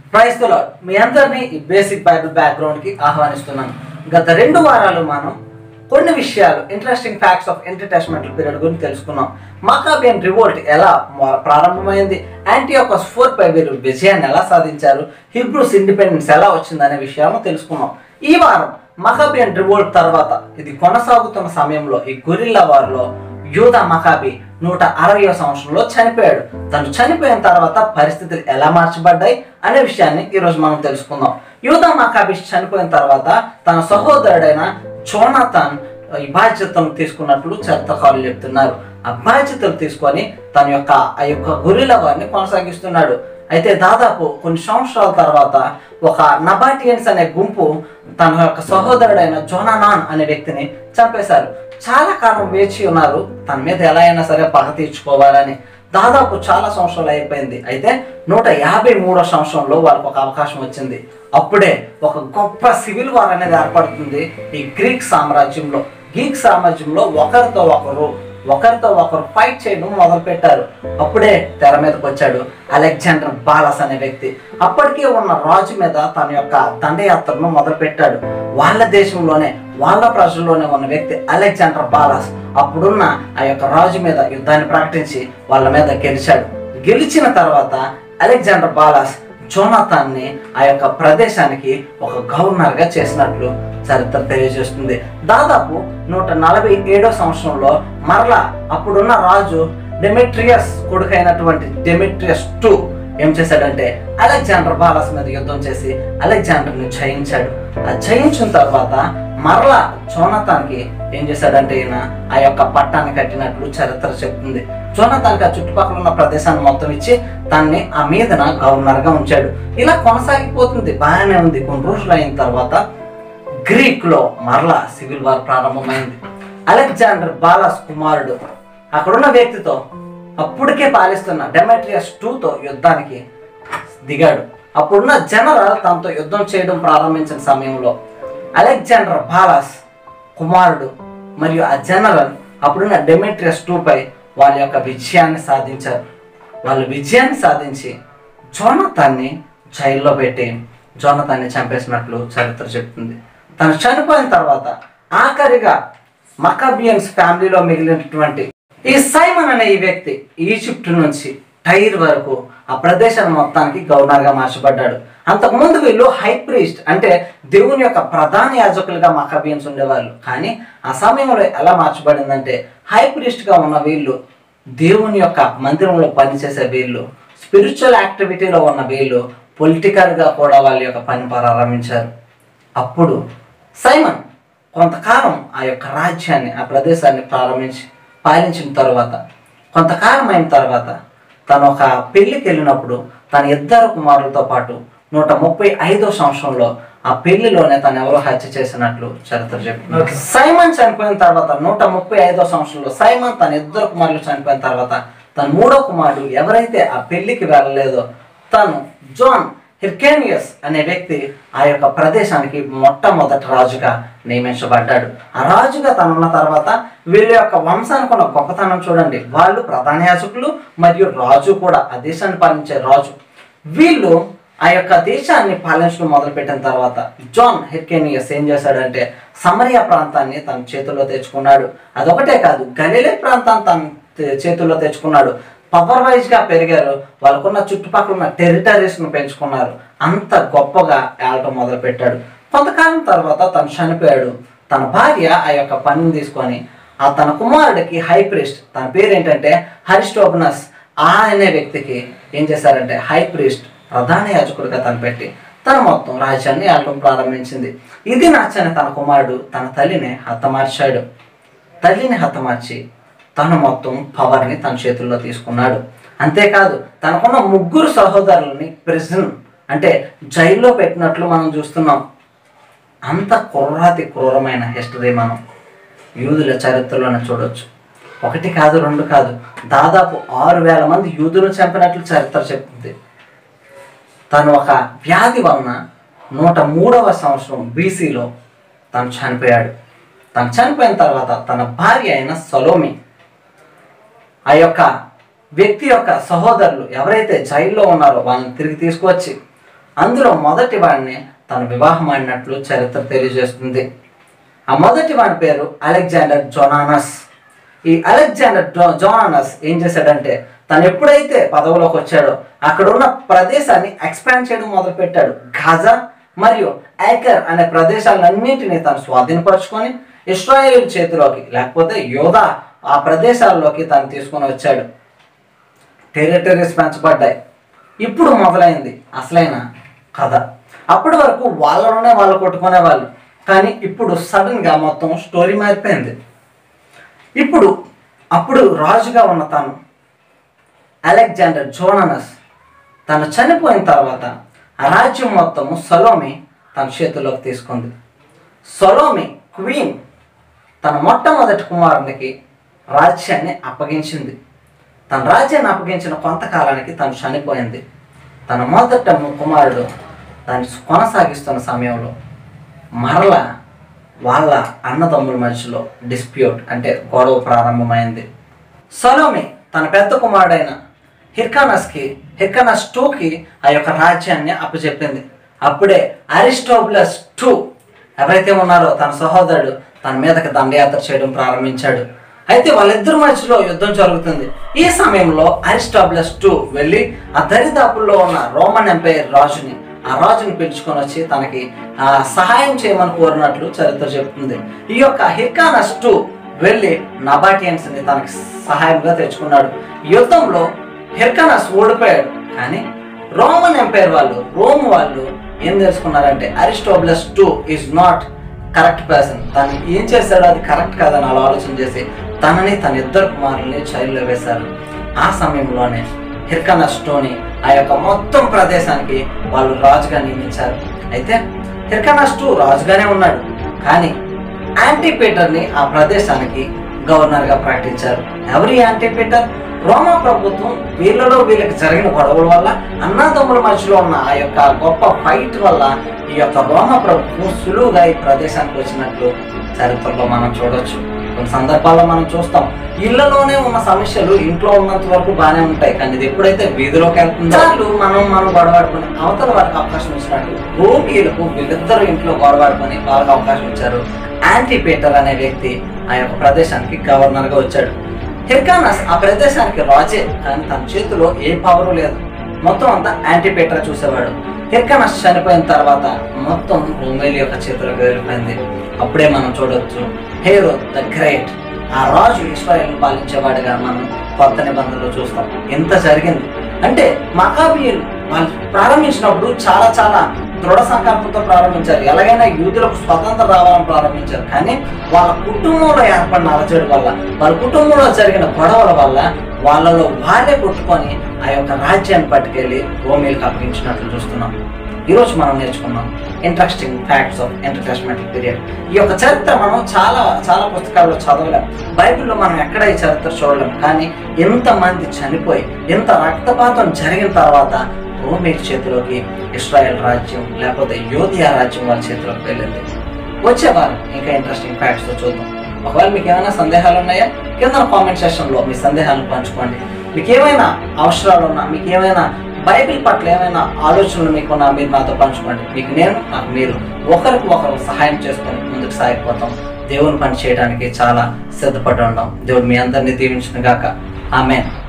క్రైస్తలో మీ అందరినీ ఈ basic Bible బ్యాక్గ్రౌండ్కి ఆహ్వానిస్తున్నాను గత రెండు వారాలు మనం కొన్ని విషయాలు interesting facts of entertainment period గురించి తెలుసుకున్నాం మకాబియన్ రివోల్ట్ ఎలా మొ- ప్రారంభమైంది యాంటీయోకస్ ఫోర్ పై వీరు విజయాన్ని ఎలా సాధించారు హిబ్రూస్ ఇండిపెండెన్స్ ఎలా వచ్చిందనే విషయాలను తెలుసుకున్నాం ఈ వారం మకాబియన్ రివోల్ట్ తర్వాత ఇది కొనసాగుతున్న సమయంలో ఈ గొరిల్లా వారిలో యూదా మకాబి నూట అరవయో సంవత్సరంలో చనిపోయాడు తను చనిపోయిన తర్వాత పరిస్థితులు ఎలా మార్చబడ్డాయి అనే విషయాన్ని ఈరోజు మనం తెలుసుకుందాం యూదా మకాబి చనిపోయిన తర్వాత తన సహోదరుడైన జోనాథన్ ఈ బాధ్యతను తీసుకున్నట్లు చరిత్రకారులు చెప్తున్నారు ఆ బాధ్యతలు తీసుకొని తన యొక్క ఆ యొక్క గొరిల వారిని కొనసాగిస్తున్నాడు అయితే దాదాపు కొన్ని సంవత్సరాల తర్వాత ఒక నబాటియన్స్ అనే గుంపు తన యొక్క సహోదరుడైన జోనానాన్ అనే వ్యక్తిని చంపేశారు చాలా కాలం వేచి ఉన్నారు తన మీద ఎలా అయినా సరే పగ తీర్చుకోవాలని దాదాపు చాలా సంవత్సరాలు అయిపోయింది అయితే నూట యాభై మూడో సంవత్సరంలో వాళ్ళకు ఒక అవకాశం వచ్చింది అప్పుడే ఒక గొప్ప సివిల్ వార్ అనేది ఏర్పడుతుంది ఈ గ్రీక్ సామ్రాజ్యంలో గ్రీక్ సామ్రాజ్యంలో ఒకరితో ఒకరు ఒకరితో ఒకరు ఫైట్ చేయడం మొదలు పెట్టారు అప్పుడే తెర మీదకి వచ్చాడు అలెగ్జాండర్ బాలస్ అనే వ్యక్తి అప్పటికే ఉన్న రాజు మీద తన యొక్క దండయాత్రను మొదలు పెట్టాడు వాళ్ళ దేశంలోనే వాళ్ళ ప్రజల్లోనే ఉన్న వ్యక్తి అలెగ్జాండర్ బాలస్ అప్పుడున్న ఆ యొక్క రాజు మీద యుద్ధాన్ని ప్రకటించి వాళ్ళ మీద గెలిచాడు గెలిచిన తర్వాత అలెగ్జాండర్ బాలాస్ జోనాథాన్ని ఆ యొక్క ప్రదేశానికి ఒక గవర్నర్ గా చేసినట్లు చరిత్ర తెలియజేస్తుంది దాదాపు నూట నలభై ఏడో సంవత్సరంలో మరలా అప్పుడున్న రాజు డెమెట్రియస్ కొడుకైనటువంటి డెమెట్రియస్ టూ ఏం చేశాడంటే అలెగ్జాండర్ బాలస్ మీద యుద్ధం చేసి అలెగ్జాండర్ ని జయించాడు ఆ జయించిన తర్వాత మరలా జోనతాన్కి ఏం చేశాడంటే ఈయన ఆ యొక్క పట్టాన్ని కట్టినట్లు చరిత్ర చెప్తుంది జోనతాన్కి ఆ చుట్టుపక్కల ఉన్న ప్రదేశాన్ని మొత్తం ఇచ్చి తన్ని ఆ మీదన గవర్నర్ గా ఉంచాడు ఇలా కొనసాగిపోతుంది బాగానే ఉంది కొన్ని రోజులు అయిన తర్వాత గ్రీక్ లో మరలా సివిల్ వార్ ప్రారంభమైంది అలెగ్జాండర్ బాలాస్ కుమారుడు అక్కడున్న వ్యక్తితో అప్పటికే పాలిస్తున్న డెమెట్రియస్ తో యుద్ధానికి దిగాడు అప్పుడున్న జనరల్ తనతో యుద్ధం చేయడం ప్రారంభించిన సమయంలో అలెగ్జాండర్ బాలాస్ కుమారుడు మరియు ఆ జనరల్ అప్పుడున్న డెమెట్రియస్ పై వాళ్ళ యొక్క విజయాన్ని సాధించారు వాళ్ళు విజయాన్ని సాధించి జోనతాన్ని జైల్లో పెట్టి జోనతాన్ని చంపేసినట్లు చరిత్ర చెప్తుంది తను చనిపోయిన తర్వాత ఆఖరిగా మకాబియన్స్ ఫ్యామిలీలో మిగిలినటువంటి ఈ సైమన్ అనే ఈ వ్యక్తి ఈజిప్ట్ నుంచి టైర్ వరకు ఆ ప్రదేశం మొత్తానికి గవర్నర్ గా మార్చబడ్డాడు అంతకుముందు వీళ్ళు హై ప్రీస్ట్ అంటే దేవుని యొక్క ప్రధాన యాజకులుగా మకాబియన్స్ ఉండేవాళ్ళు కానీ ఆ సమయంలో ఎలా మార్చబడిందంటే హై ప్రీస్ట్ గా ఉన్న వీళ్ళు దేవుని యొక్క మందిరంలో పనిచేసే వీళ్ళు స్పిరిచువల్ యాక్టివిటీలో ఉన్న వీళ్ళు పొలిటికల్ గా కూడా వాళ్ళ యొక్క పని ప్రారంభించారు అప్పుడు సైమన్ కొంతకాలం ఆ యొక్క రాజ్యాన్ని ఆ ప్రదేశాన్ని ప్రారంభించి పాలించిన తర్వాత కొంతకాలం అయిన తర్వాత తను ఒక పెళ్లికి వెళ్ళినప్పుడు తన ఇద్దరు కుమారులతో పాటు నూట ముప్పై ఐదో సంవత్సరంలో ఆ పెళ్లిలోనే తను ఎవరో హత్య చేసినట్లు చరిత్ర చెప్పింది సైమన్ చనిపోయిన తర్వాత నూట ముప్పై ఐదో సంవత్సరంలో సైమన్ తన ఇద్దరు కుమారులు చనిపోయిన తర్వాత తన మూడో కుమారుడు ఎవరైతే ఆ పెళ్లికి వెళ్ళలేదో తను జోన్ హిర్కేనియస్ అనే వ్యక్తి ఆ యొక్క ప్రదేశానికి మొట్టమొదటి రాజుగా నియమించబడ్డాడు ఆ రాజుగా తను ఉన్న తర్వాత వీళ్ళ యొక్క వంశానికి ఉన్న గొప్పతనం చూడండి వాళ్ళు ప్రధాన యాజకులు మరియు రాజు కూడా ఆ దేశాన్ని పాలించే రాజు వీళ్ళు ఆ యొక్క దేశాన్ని పాలించడం మొదలుపెట్టిన తర్వాత జాన్ హెర్కేనియస్ ఏం చేశాడంటే సమరియా ప్రాంతాన్ని తన చేతుల్లో తెచ్చుకున్నాడు అదొకటే కాదు గలిలే ప్రాంతాన్ని తన తే- చేతుల్లో తెచ్చుకున్నాడు పవర్ వైజ్ గా పెరిగారు వాళ్ళకున్న చుట్టుపక్కల ఉన్న టెరిటరీస్ ను పెంచుకున్నారు అంత గొప్పగా ఏడటం మొదలు పెట్టాడు కొంతకాలం తర్వాత తను చనిపోయాడు తన భార్య ఆ యొక్క పనిని తీసుకొని ఆ తన కుమారుడికి హై ప్రీస్ట్ తన పేరు ఏంటంటే హరిస్టోబనస్ ఆ అనే వ్యక్తికి ఏం చేశారంటే హై ప్రీస్ట్ ప్రధాన యాజకుడిగా తను పెట్టి తన మొత్తం రాజ్యాన్ని ఆడటం ప్రారంభించింది ఇది నచ్చని తన కుమారుడు తన తల్లిని హతమార్చాడు తల్లిని హతమార్చి తను మొత్తం పవర్ని తన చేతుల్లో తీసుకున్నాడు అంతేకాదు తనకున్న ముగ్గురు సహోదరులని ప్రిజన్ అంటే జైల్లో పెట్టినట్లు మనం చూస్తున్నాం అంత క్రూరాతి క్రూరమైన హిస్టరీ మనం యూదుల చరిత్రలోనే చూడొచ్చు ఒకటి కాదు రెండు కాదు దాదాపు ఆరు వేల మంది యూదులు చంపినట్లు చరిత్ర చెప్తుంది తను ఒక వ్యాధి వలన నూట మూడవ సంవత్సరం బీసీలో తను చనిపోయాడు తను చనిపోయిన తర్వాత తన భార్య అయిన సలోమి ఆ యొక్క వ్యక్తి యొక్క సహోదరులు ఎవరైతే జైల్లో ఉన్నారో వాళ్ళని తిరిగి తీసుకువచ్చి అందులో మొదటి వాడిని తన వివాహం ఆడినట్లు చరిత్ర తెలియజేస్తుంది ఆ మొదటి వాడి పేరు అలెగ్జాండర్ జోనానస్ ఈ అలెగ్జాండర్ జో జోనానస్ ఏం చేశాడంటే తను ఎప్పుడైతే పదవిలోకి వచ్చాడో అక్కడ ఉన్న ప్రదేశాన్ని ఎక్స్పాండ్ చేయడం మొదలుపెట్టాడు గాజా మరియు ఐకర్ అనే ప్రదేశాలన్నింటినీ తను స్వాధీనపరుచుకొని ఇస్రాయేల్ చేతిలోకి లేకపోతే యోధా ఆ ప్రదేశాల్లోకి తను తీసుకొని వచ్చాడు టెరిటరీస్ పెంచబడ్డాయి ఇప్పుడు మొదలైంది అసలైన కథ అప్పటి వరకు వాళ్ళలోనే వాళ్ళు కొట్టుకునే వాళ్ళు కానీ ఇప్పుడు సడన్గా మొత్తం స్టోరీ మారిపోయింది ఇప్పుడు అప్పుడు రాజుగా ఉన్న తాను అలెగ్జాండర్ జోననస్ తను చనిపోయిన తర్వాత ఆ రాజ్యం మొత్తము సలోమి తన చేతుల్లోకి తీసుకుంది సలోమి క్వీన్ తన మొట్టమొదటి కుమారునికి రాజ్యాన్ని అప్పగించింది తన రాజ్యాన్ని అప్పగించిన కొంతకాలానికి తను చనిపోయింది తన మొదట కుమారుడు దాన్ని కొనసాగిస్తున్న సమయంలో మరల వాళ్ళ అన్నదమ్ముల మధ్యలో డిస్ప్యూట్ అంటే గొడవ ప్రారంభమైంది సలోమి తన పెద్ద కుమారుడైన హిర్కానస్కి హిర్కానస్ టూకి ఆ యొక్క రాజ్యాన్ని అప్పచెప్పింది అప్పుడే అరిస్టోబులస్ టూ ఎవరైతే ఉన్నారో తన సహోదరుడు తన మీదకి దండయాత్ర చేయడం ప్రారంభించాడు అయితే వాళ్ళిద్దరి మధ్యలో యుద్ధం జరుగుతుంది ఈ సమయంలో అరిస్టాబ్లస్ టూ వెళ్ళి ఆ దరిదాపుల్లో ఉన్న రోమన్ ఎంపైర్ రాజుని ఆ రాజుని పిలుచుకొని వచ్చి తనకి ఆ, సహాయం చేయమని కోరినట్లు చరిత్ర చెప్తుంది ఈ యొక్క హిర్కానస్ టూ వెళ్ళి నబాటియన్స్ ని తనకి సహాయంగా తెచ్చుకున్నాడు ఈ యుద్ధంలో హిర్కానస్ ఓడిపోయాడు కానీ రోమన్ ఎంపైర్ వాళ్ళు రోమ్ వాళ్ళు ఏం తెలుసుకున్నారంటే Aristobulus two is not correct person తను ఏం చేశాడో అది కరెక్ట్ కాదని అలా ఆలోచన చేసి తనని తన ఇద్దరు కుమారుల్ని జైల్లో వేశారు ఆ సమయంలోనే హిర్కనస్ టోని ఆ యొక్క మొత్తం ప్రదేశానికి వాళ్ళు రాజుగా నియమించారు అయితే హిర్కనస్ టూ రాజుగానే ఉన్నాడు కానీ యాంటీపీటర్ని ఆ ప్రదేశానికి గవర్నర్గా ప్రకటించారు ఎవరి యాంటీపీటర్ రోమా ప్రభుత్వం వీళ్ళలో వీళ్ళకి జరిగిన గొడవల వల్ల అన్నదమ్ముల మధ్యలో ఉన్న ఆ యొక్క గొప్ప ఫైట్ వల్ల ఈ యొక్క రోమా ప్రభుత్వం సులువుగా ఈ ప్రదేశానికి వచ్చినట్లు చరిత్రలో మనం చూడొచ్చు కొన్ని సందర్భాల్లో మనం చూస్తాం ఇళ్లలోనే ఉన్న సమస్యలు ఇంట్లో ఉన్నంత వరకు బాగానే ఉంటాయి కానీ ఇది ఎప్పుడైతే వీధిలోకి వెళ్తుందో వాళ్ళు మనం మనం గొడవాడుకొని అవతల వారికి అవకాశం ఇచ్చినట్టు రోగిలకు వీళ్ళిద్దరు ఇంట్లో గొడవాడుకొని వాళ్ళకి అవకాశం ఇచ్చారు యాంటీపీటర్ అనే వ్యక్తి ఆ యొక్క ప్రదేశానికి గవర్నర్ గా వచ్చాడు హిర్కానస్ ఆ ప్రదేశానికి రాజే కానీ తన చేతిలో ఏ పవరు లేదు మొత్తం అంతా యాంటీపీటర్ చూసేవాడు హిర్కానస్ చనిపోయిన తర్వాత మొత్తం రోమేలి యొక్క చేతిలోకి వెళ్ళిపోయింది అప్పుడే మనం చూడొచ్చు హేరో ద గ్రేట్ ఆ రాజు ఇస్రాయల్ పాలించేవాడిగా మనం కొత్త నిబంధనలు చూస్తాం ఎంత జరిగింది అంటే మకాబీయులు వాళ్ళు ప్రారంభించినప్పుడు చాలా చాలా దృఢ సంకల్పంతో ప్రారంభించారు ఎలాగైనా యూదులకు స్వతంత్రం రావాలని ప్రారంభించారు కానీ వాళ్ళ కుటుంబంలో ఏర్పడిన అలజడి వల్ల వాళ్ళ కుటుంబంలో జరిగిన గొడవల వల్ల వాళ్ళలో వాళ్ళే కొట్టుకొని ఆ యొక్క రాజ్యాన్ని పట్టుకెళ్ళి రోమిలకు అప్పగించినట్లు చూస్తున్నాం ఈరోజు మనం నేర్చుకున్నాం interesting facts of entertainment period ఈ యొక్క చరిత్ర మనం చాలా చాలా పుస్తకాల్లో చదవలేం బైబిల్లో మనం ఎక్కడ ఈ చరిత్ర చూడలేం కానీ ఎంతమంది చనిపోయి ఎంత రక్తపాతం జరిగిన తర్వాత రోమేక్ చేతిలోకి ఇస్రాయెల్ రాజ్యం లేకపోతే యోధియా రాజ్యం వాళ్ళ చేతిలోకి వెళ్ళింది వచ్చే వారం ఇంకా ఇంట్రెస్టింగ్ ఫ్యాక్ట్స్ తో చూద్దాం ఒకవేళ మీకు ఏమైనా సందేహాలు ఉన్నాయా కింద కామెంట్ సెక్షన్ లో మీ సందేహాలను పంచుకోండి మీకు ఏమైనా అవసరాలు ఉన్నా మీకు ఏమైనా బైబిల్ పట్ల ఏమైనా ఆలోచనలు మీకున్నా మీరు నాతో పంచుకోండి మీకు నేను నాకు మీరు ఒకరికి ఒకరు సహాయం చేసుకొని ముందుకు సాగిపోతాం దేవుని పని చేయడానికి చాలా సిద్ధపడి ఉన్నాం దేవుడు మీ అందరినీ దీవించిన గాక ఆమె